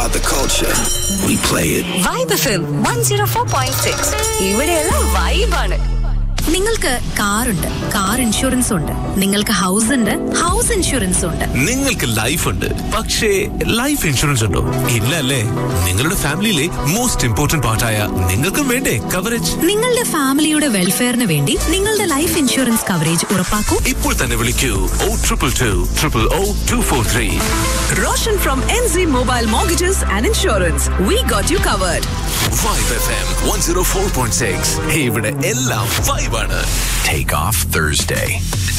about the culture. We play it. Vibe FM one zero four point six ഇവിടെയെല്ലാം വൈബാണ് നിങ്ങൾക്ക് കാറുണ്ട് car insurance ഉണ്ട് നിങ്ങൾക്ക് ഹൗസ് ഉണ്ട് ഹൗസ് ഇൻഷുറൻസ് ഉണ്ട് നിങ്ങൾക്ക് ലൈഫ് ഉണ്ട് പക്ഷേ ലൈഫ് ഇൻഷുറൻസ് ഉണ്ടോ ഇല്ല അല്ലേ നിങ്ങളുടെ ഫാമിലിയിലെ മോസ്റ്റ് ഇമ്പോർട്ടന്റ് പാർട്ടായ നിങ്ങൾക്കും വേണ്ടേ കവറേജ് നിങ്ങളുടെ ഫാമിലിയുടെ വെൽഫെയറിന് വേണ്ടി നിങ്ങളുടെ ലൈഫ് ഇൻഷുറൻസ് കവറേജ് ഉറപ്പാക്കൂ ഇപ്പോൾ തന്നെ വിളിക്കൂ O triple two triple O two four three Roshan from NZ Mobile Mortgages and Insurance. We got you covered. Vibe F M one zero four point six ഇവിടെ എല്ലാം വൈബാണ് Take off Thursday.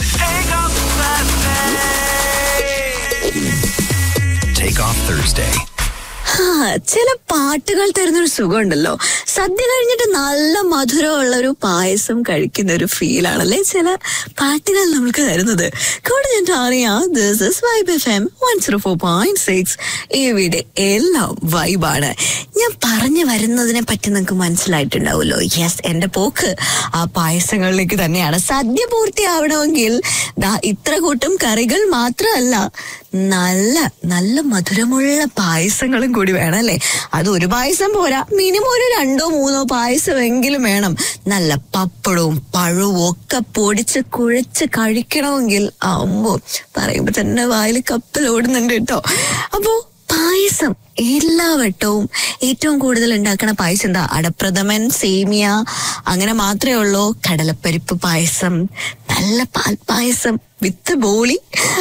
Take off Thursday. ആ, ചില പാട്ടുകൾ തരുന്നൊരു സുഖമുണ്ടല്ലോ സദ്യ കഴിഞ്ഞിട്ട് നല്ല മധുരമുള്ള ഒരു പായസം കഴിക്കുന്ന ഒരു ഫീലാണല്ലേ ചില പാട്ടുകൾ നമുക്ക് തരുന്നത് കൂടുതൽ അറിയാം this is vibe F M one zero four point six ഇവിടെ എല്ലാം വൈബാണ് ഞാൻ പറഞ്ഞു വരുന്നതിനെ പറ്റി നിങ്ങൾക്ക് മനസ്സിലായിട്ടുണ്ടാവുമല്ലോ യെസ് എന്റെ പോക്ക് ആ പായസങ്ങളിലേക്ക് തന്നെയാണ് സദ്യ പൂർത്തിയാവണമെങ്കിൽ ദാ ഇത്ര കൂട്ടം കറികൾ മാത്രമല്ല നല്ല നല്ല മധുരമുള്ള പായസങ്ങളും കൂടി വേണം അല്ലേ അത് ഒരു പായസം പോരാ മിനിമം ഒരു രണ്ടോ മൂന്നോ പായസമെങ്കിലും വേണം നല്ല പപ്പടവും പഴവും ഒക്കെ പൊടിച്ച് കുഴച്ച് കഴിക്കണമെങ്കിൽ ആവുമ്പോ പറയുമ്പോ തന്നെ വായിൽ കപ്പൽ ഓടുന്നുണ്ട് കേട്ടോ അപ്പോ പായസം എല്ലാ വട്ടവും ഏറ്റവും കൂടുതൽ ഉണ്ടാക്കണ പായസം എന്താ അടപ്രഥമൻ സേമിയ അങ്ങനെ മാത്രമേ ഉള്ളൂ കടലപ്പരിപ്പ് പായസം നല്ല പാൽപ്പായസം വിത്ത് ബോളി